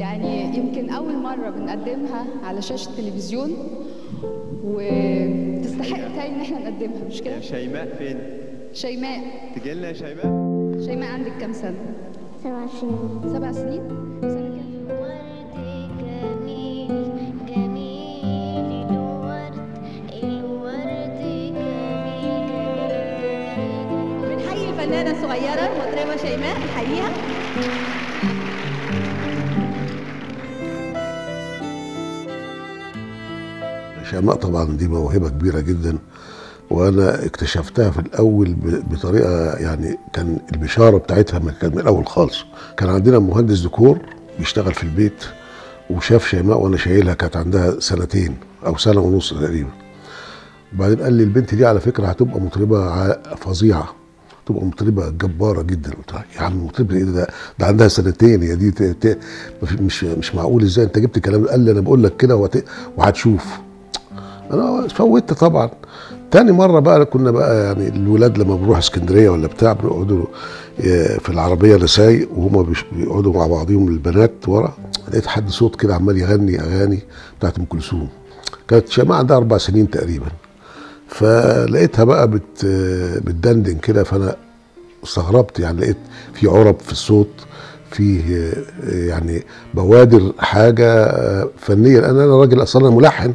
يعني يمكن أول مرة بنقدمها على شاشة التلفزيون وتستحق تاني إن احنا نقدمها مش كده؟ شيماء فين؟ شيماء تجي لنا يا شيماء؟ شيماء عندك كام سنة؟ سبع سنين سبع سنين؟ سنة كام؟ ورد جميل جميل الورد الورد جميل جميل بنحيي الفنانة الصغيرة المطربة شيماء نحييها شيماء طبعا دي موهبه كبيره جدا وانا اكتشفتها في الاول ب- بطريقه يعني كان البشاره بتاعتها ما كان من الاول خالص كان عندنا مهندس ديكور بيشتغل في البيت وشاف شيماء وانا شايلها كانت عندها سنتين او سنه ونص تقريبا وبعدين قال لي البنت دي على فكره هتبقى مطربه ع- فظيعه تبقى مطربه جباره جدا قلت له يا عم مطربه ايه ده ده عندها سنتين هي دي ت- ت- مش مش معقول ازاي انت جبت الكلام ده قال لي انا بقول لك كده وهت- وهتشوف انا فوتت طبعا تاني مره بقى كنا بقى يعني الولاد لما بنروح اسكندريه ولا بتاع بنقعدوا آه، في العربيه انا سايق وهما بيش- بيقعدوا مع بعضهم البنات ورا لقيت حد صوت كده عمال يغني اغاني بتاعت ام كلثوم كانت شيماء عندها اربع سنين تقريبا فلقيتها بقى بت بتدندن كده فانا استغربت يعني لقيت في عرب في الصوت فيه آه، يعني بوادر حاجه آه، فنيه لان انا راجل اصلا أنا ملحن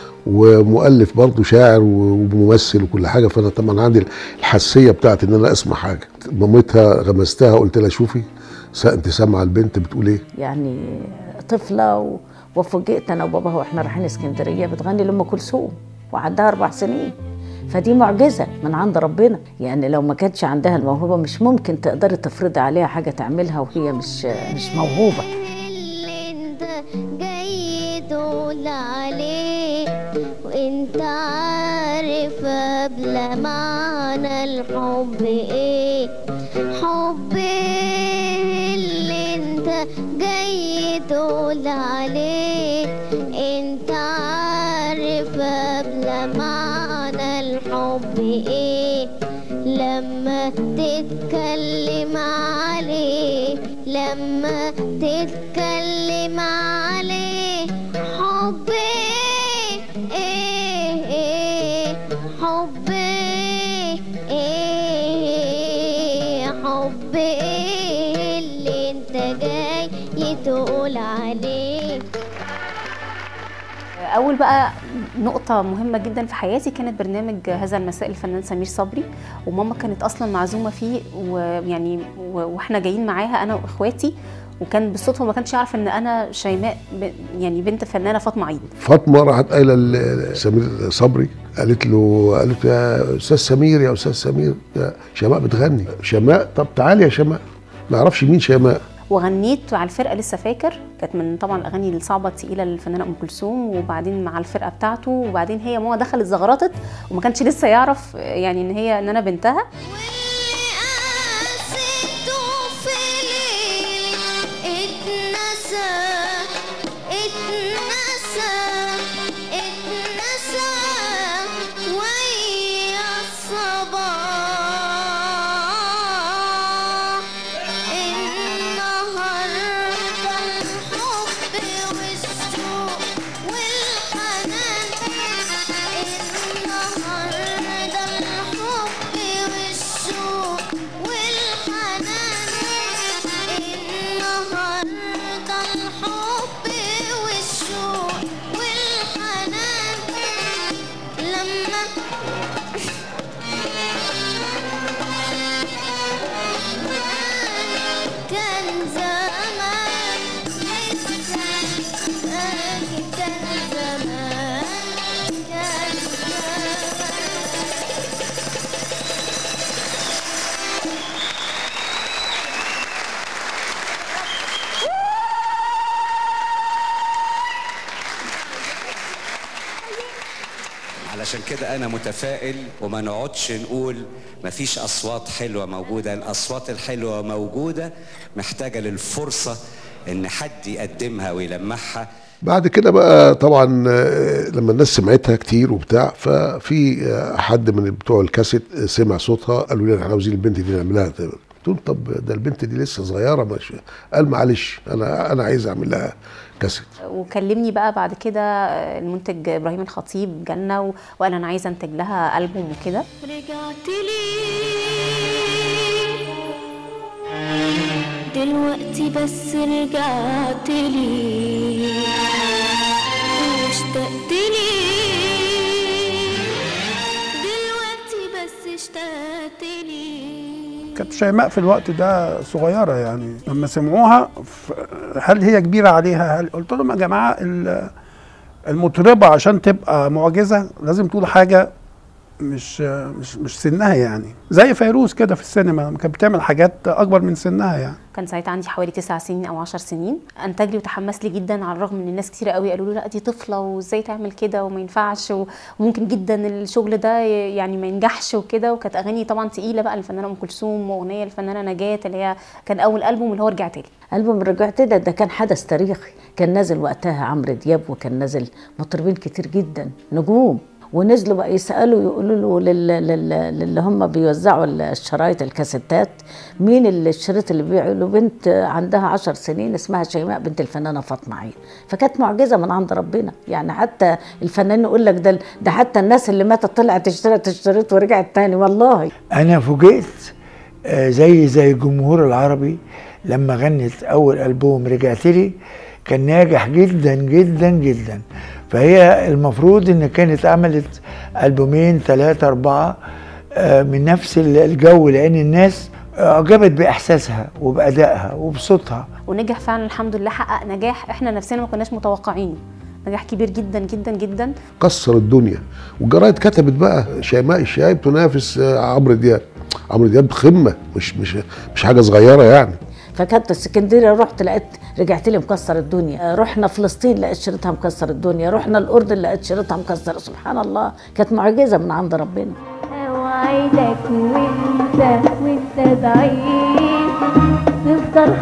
ومؤلف برضه شاعر وممثل وكل حاجه فانا طبعا عندي الحساسيه بتاعت ان انا اسمع حاجه مامتها غمستها قلت لها شوفي س- انت سامعه البنت بتقول ايه يعني طفله و... وفوجئت انا وباباها واحنا رايحين اسكندريه بتغني لام كلثوم وعندها اربع سنين فدي معجزه من عند ربنا يعني لو ما كانتش عندها الموهبه مش ممكن تقدري تفرضي عليها حاجه تعملها وهي مش مش موهوبه اللي انت جاي تقول عليه وانت عارف قبل معنى الحب ايه حب ايه اللي انت جاي تقول عليه انت عارف قبل معنى الحب ايه لما تتكلم عليه لما تتكلم عليه حب ايه ايه ايه حب ايه ايه حب ايه اللي انت جاي تقول عليه اول بقى نقطة مهمة جدا في حياتي كانت برنامج هذا المساء الفنان سمير صبري وماما كانت اصلا معزومة فيه ويعني و- واحنا جايين معاها انا واخواتي وكان بالصدفة ما كانش يعرف ان انا شيماء ب- يعني بنت فنانة فاطمة عيد فاطمه راحت قايله لسمير صبري قالت له قالت له يا استاذ سمير يا استاذ سمير يا شماء بتغني شماء طب تعالي يا شماء ما يعرفش مين شماء وغنيت مع الفرقه لسه فاكر كانت من طبعا الاغاني الصعبه الثقيله للفنانه ام كلثوم وبعدين مع الفرقه بتاعته وبعدين هي ماما دخلت زغرطت وما كانش لسه يعرف يعني ان هي ان انا بنتها واللي قاسيته في ليل اتنسى اتنسى اتنسى ويا الصباح النهارده الحب والشوق والحنان النهارده الحب والشوق والحنان النهارده الحب والشوق والحنان لما كان زمان كان زمان كان زمان علشان كده انا متفائل وما نقعدش نقول مفيش اصوات حلوه موجوده الاصوات الحلوه موجوده محتاجه للفرصه ان حد يقدمها ويلمعها بعد كده بقى طبعا آه، لما الناس سمعتها كتير وبتاع ففي آه، حد من بتوع الكاسيت آه، سمع صوتها قالوا لي احنا عاوزين البنت دي نعملها قلت له طب ده البنت دي لسه صغيره مش قال معلش انا انا عايز اعمل لها كاسيت وكلمني بقى بعد كده المنتج ابراهيم الخطيب جالنا و- وقال انا عايزه انتج لها البوم وكده رجعت لي دلوقتي بس رجعت لي واشتقت لي دلوقتي بس اشتقت لي كانت شيماء في الوقت ده صغيرة يعني لما سمعوها ف- هل هي كبيرة عليها هل قلت لهم يا جماعة ال- المطربة عشان تبقى معجزة لازم تقول حاجة مش مش مش سنها يعني زي فيروز كده في السينما لما كانت بتعمل حاجات أكبر من سنها يعني كان ساعتها عندي حوالي تسع سنين او عشر سنين انتج لي وتحمس لي جدا على الرغم ان الناس كتير قوي قالوا له لا دي طفله وازاي تعمل كده وما ينفعش و- وممكن جدا الشغل ده ي- يعني ما ينجحش وكده وكانت اغاني طبعا تقيله بقى الفنانه ام كلثوم واغنيه الفنانه نجاه اللي هي كان اول البوم اللي هو رجعت لي ألبوم رجعت ده ده كان حدث تاريخي كان نازل وقتها عمرو دياب وكان نازل مطربين كتير جدا نجوم ونزلوا بقى يسألوا يقولوا له لل- لل- للي هم بيوزعوا الشرايط الكاسيتات مين اللي الشريط اللي بيبيعوا له بنت عندها عشر سنين اسمها شيماء بنت الفنانة فاطمة عين فكانت معجزة من عند ربنا يعني حتى الفنان يقول لك ده ده حتى الناس اللي ماتت طلعت اشترت الشريط ورجعت تاني والله انا فوجئت آه، زي زي الجمهور العربي لما غنت اول البوم رجعت لي كان ناجح جدا جدا جدا فهي المفروض ان كانت عملت البومين ثلاثة اربعة آه، من نفس الجو لان الناس اعجبت باحساسها وبادائها وبصوتها ونجح فعلا الحمد لله حقق نجاح احنا نفسنا ما كناش متوقعينه نجاح كبير جدا جدا جدا كسر الدنيا والجرايد كتبت بقى شيماء الشايب تنافس آه، عمرو دياب عمرو دياب قمه مش مش مش حاجه صغيره يعني فكانت اسكندريه رحت لقيت رجعت لي مكسر الدنيا رحنا فلسطين لقيت شريطها مكسر الدنيا رحنا الاردن لقيت شريطها مكسر سبحان الله كانت معجزه من عند ربنا اوعدك وانت وانت بعيد تفضل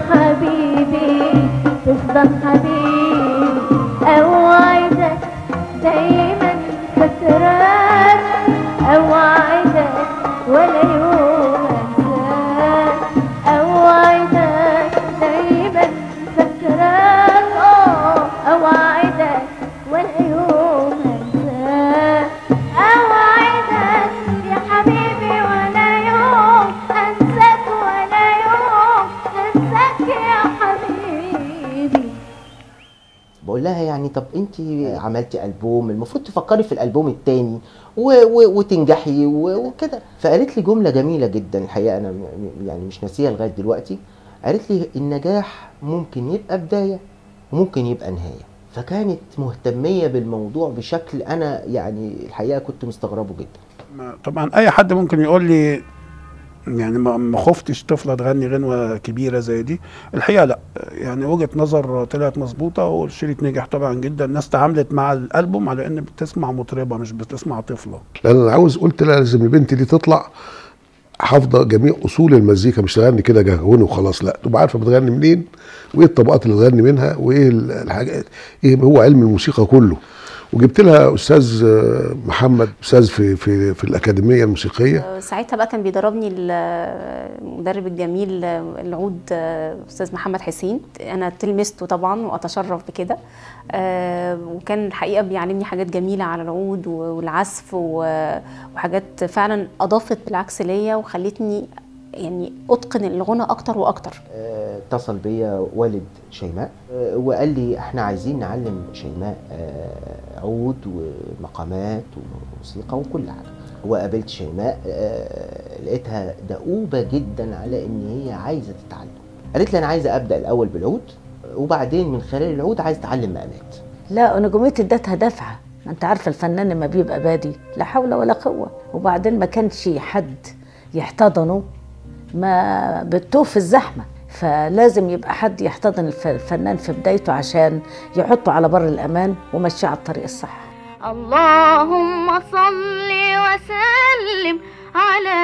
حبيبي تفضل حبيبي اوعدك دايما فاكراك اوعدك ولا يوم انساك اوعدك دايما فاكراك اه اوعدك ولا يوم انساك اوعدك يا حبيبي ولا يوم انساك ولا يوم انساك يا حبيبي بقول لها يعني طب انت عملتي البوم المفروض تفكري في الالبوم التاني و و وتنجحي و- وكده فقالت لي جمله جميله جدا الحقيقه انا م- م- يعني مش ناسيها لغايه دلوقتي قالت لي النجاح ممكن يبقى بدايه وممكن يبقى نهايه فكانت مهتميه بالموضوع بشكل انا يعني الحقيقه كنت مستغربه جدا ما- طبعا اي حد ممكن يقول لي يعني ما ما خفتش طفله تغني غنوه كبيره زي دي الحقيقه لا يعني وجهه نظر طلعت مظبوطه والشريط نجح طبعا جدا الناس تعاملت مع الالبوم على ان بتسمع مطربه مش بتسمع طفله لان انا عاوز قلت لا لازم البنت دي تطلع حافظه جميع اصول المزيكا مش تغني كده جهوني وخلاص لا تبقى عارفه بتغني منين وايه الطبقات اللي تغني منها وايه ال- الحاجات ايه هو علم الموسيقى كله وجبت لها استاذ آه، محمد استاذ في في في الاكاديميه الموسيقيه ساعتها بقى كان بيدربني ال- المدرب الجميل العود استاذ محمد حسين انا تلمسته طبعا واتشرف بكده آه، وكان الحقيقه بيعلمني حاجات جميله على العود والعزف و- وحاجات فعلا اضافت بالعكس ليا وخلتني يعني اتقن الغنى اكتر واكتر آه، اتصل بيا والد شيماء آه، وقال لي احنا عايزين نعلم شيماء آه، عود ومقامات وموسيقى وكل حاجه وقابلت شيماء آه، لقيتها دؤوبه جدا على ان هي عايزه تتعلم قالت لي انا عايزه ابدا الاول بالعود وبعدين من خلال العود عايز اتعلم مقامات لا نجوميتي ادتها دفعه ما انت عارفه الفنان لما بيبقى بادي لا حول ولا قوه وبعدين ما كانش حد يحتضنه ما بتوه في الزحمه فلازم يبقى حد يحتضن الف- الفنان في بدايته عشان يحطه على بر الامان ومشيه على الطريق الصح اللهم صل وسلم على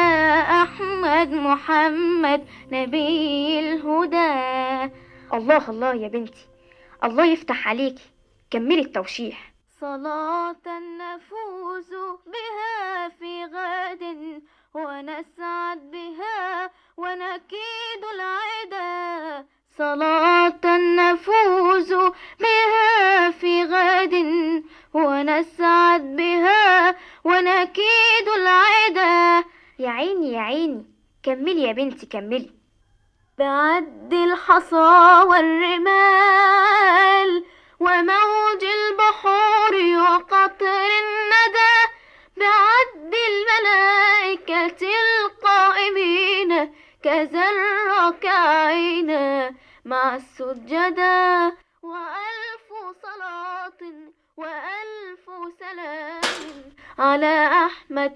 أحمد محمد نبي الهدى الله الله يا بنتي الله يفتح عليكي كملي التوشيح صلاة نفوز بها في غد ونسعد بها ونكيد العدا صلاة نفوز بها في غد ونسعد بها ونكيد العدا يا عيني يا عيني كملي يا بنتي كملي بعد الحصى والرمال وموج البحور وقطر الندى بعد الملائكة القائمين كذا الركعين مع السجدة وألف صلاة وألف سلام على أحمد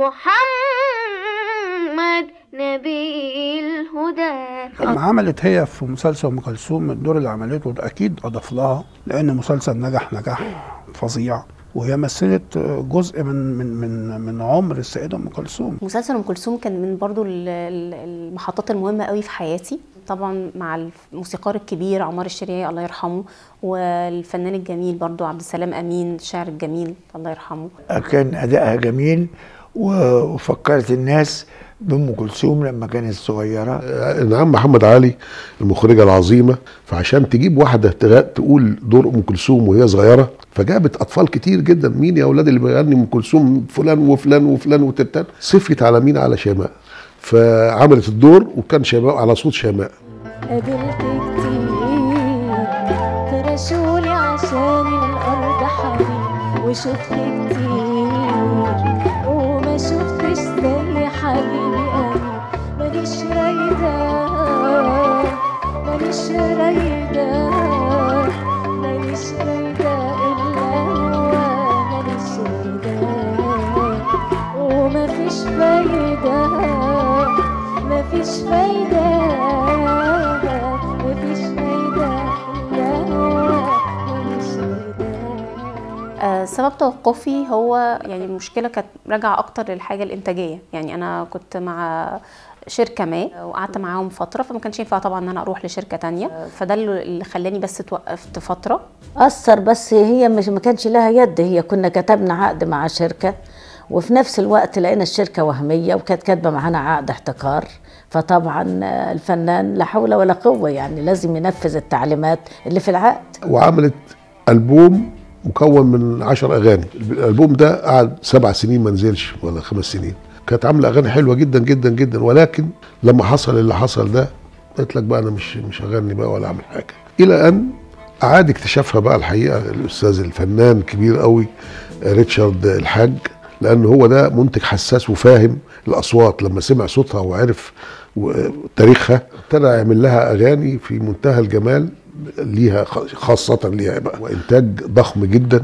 محمد نبي الهدى لما عملت هي في مسلسل ام كلثوم الدور اللي عملته ده اكيد اضاف لها لان مسلسل نجح نجاح فظيع وهي مثلت جزء من من من من عمر السيده ام كلثوم مسلسل ام كلثوم كان من برضو ال- ال- المحطات المهمه قوي في حياتي طبعا مع الموسيقار الكبير عمار الشريعي الله يرحمه والفنان الجميل برضو عبد السلام امين الشاعر الجميل الله يرحمه كان ادائها جميل و- وفكرت الناس بام كلثوم لما كانت صغيره نعم محمد علي المخرجه العظيمه فعشان تجيب واحده تغ- تقول دور ام كلثوم وهي صغيره فجابت اطفال كتير جدا مين يا اولاد اللي بيغني ام كلثوم فلان وفلان وفلان وتتان صفت على مين على شيماء فعملت الدور وكان شيماء على صوت شيماء قابلت كتير فرشولي عشان الأرض حبيب وشفت كتير وما شفتش زي حبيبي أمين ماليش رايدة ماليش رايدة ماليش رايدة إلا هو ماليش رايدة ومفيش فايدة مفيش فايدة مفيش فايدة إلا هو ماليش رايدة آه، سبب توقفي هو يعني المشكله كانت راجعه اكتر للحاجه الانتاجيه يعني انا كنت مع شركه ما وقعدت معاهم فتره فما كانش ينفع طبعا ان انا اروح لشركه تانية فده اللي اللي خلاني بس توقفت فتره أثر بس هي مش ما كانش لها يد هي كنا كتبنا عقد مع شركة وفي نفس الوقت لقينا الشركة وهمية وكانت كاتبة معانا عقد احتكار فطبعا آه، الفنان لا حول ولا قوة يعني لازم ينفذ التعليمات اللي في العقد وعملت ألبوم مكون من عشر أغاني الألبوم ده قعد سبع سنين ما نزلش ولا خمس سنين كانت عاملة أغاني حلوة جدا جدا جدا ولكن لما حصل اللي حصل ده قلت لك بقى أنا مش مش هغني بقى ولا أعمل حاجة إلى أن أعاد اكتشافها بقى الحقيقة الأستاذ الفنان كبير قوي ريتشارد الحاج لأن هو ده منتج حساس وفاهم الأصوات لما سمع صوتها وعرف و- تاريخها ابتدى يعمل لها أغاني في منتهى الجمال ليها خ- خاصة ليها بقى وإنتاج ضخم جدا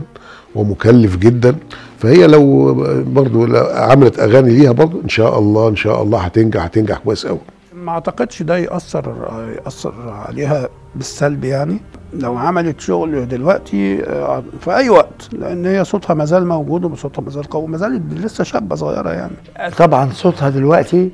ومكلف جدا فهي لو برضو لو عملت أغاني ليها برضو إن شاء الله إن شاء الله هتنجح هتنجح كويس قوي ما اعتقدش ده يأثر يأثر عليها بالسلب يعني لو عملت شغل دلوقتي آه، في اي وقت لان هي صوتها ما زال موجود وصوتها ما زال قوي ما زالت لسه شابه صغيره يعني طبعا صوتها دلوقتي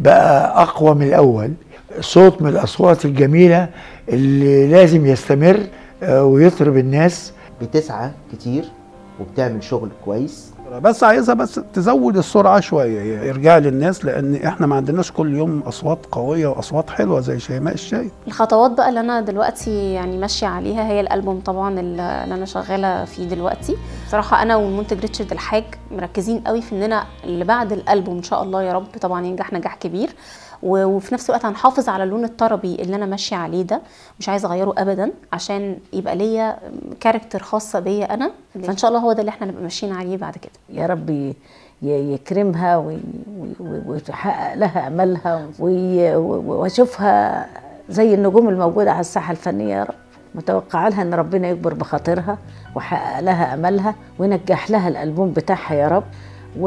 بقى اقوى من الاول صوت من الاصوات الجميله اللي لازم يستمر آه، ويطرب الناس بتسعى كتير وبتعمل شغل كويس بس عايزها بس تزود السرعه شويه ارجاع للناس لان احنا ما عندناش كل يوم اصوات قويه واصوات حلوه زي شيماء الشاي الخطوات بقى اللي انا دلوقتي يعني ماشيه عليها هي الالبوم طبعا اللي اللي انا شغاله فيه دلوقتي بصراحه انا والمنتج ريتشارد الحاج مركزين قوي في اننا اللي بعد الالبوم ان شاء الله يا رب طبعا ينجح نجاح كبير و- وفي نفس الوقت هنحافظ على اللون الطربي اللي انا ماشيه عليه ده مش عايزه اغيره ابدا عشان يبقى ليا كاركتر خاصه بيا انا فان شاء الله هو ده اللي احنا نبقى ماشيين عليه بعد كده يا رب ي- ي- يكرمها وي- وي- وي- ويحقق لها املها وي- و- واشوفها زي النجوم الموجوده على الساحه الفنيه يا رب متوقعه لها ان ربنا يكبر بخاطرها ويحقق لها املها وينجح لها الالبوم بتاعها يا رب و...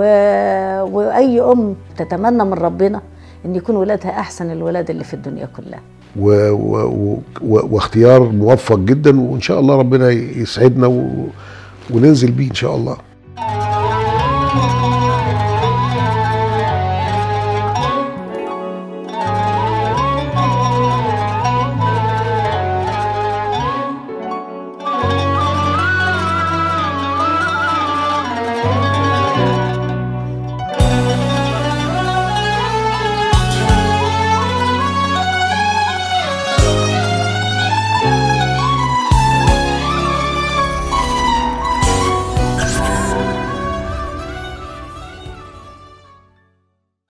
واي ام تتمنى من ربنا ان يكون ولادها احسن الولاد اللي في الدنيا كلها و و و و واختيار موفق جدا وإن شاء الله ربنا يسعدنا و وننزل بيه إن شاء الله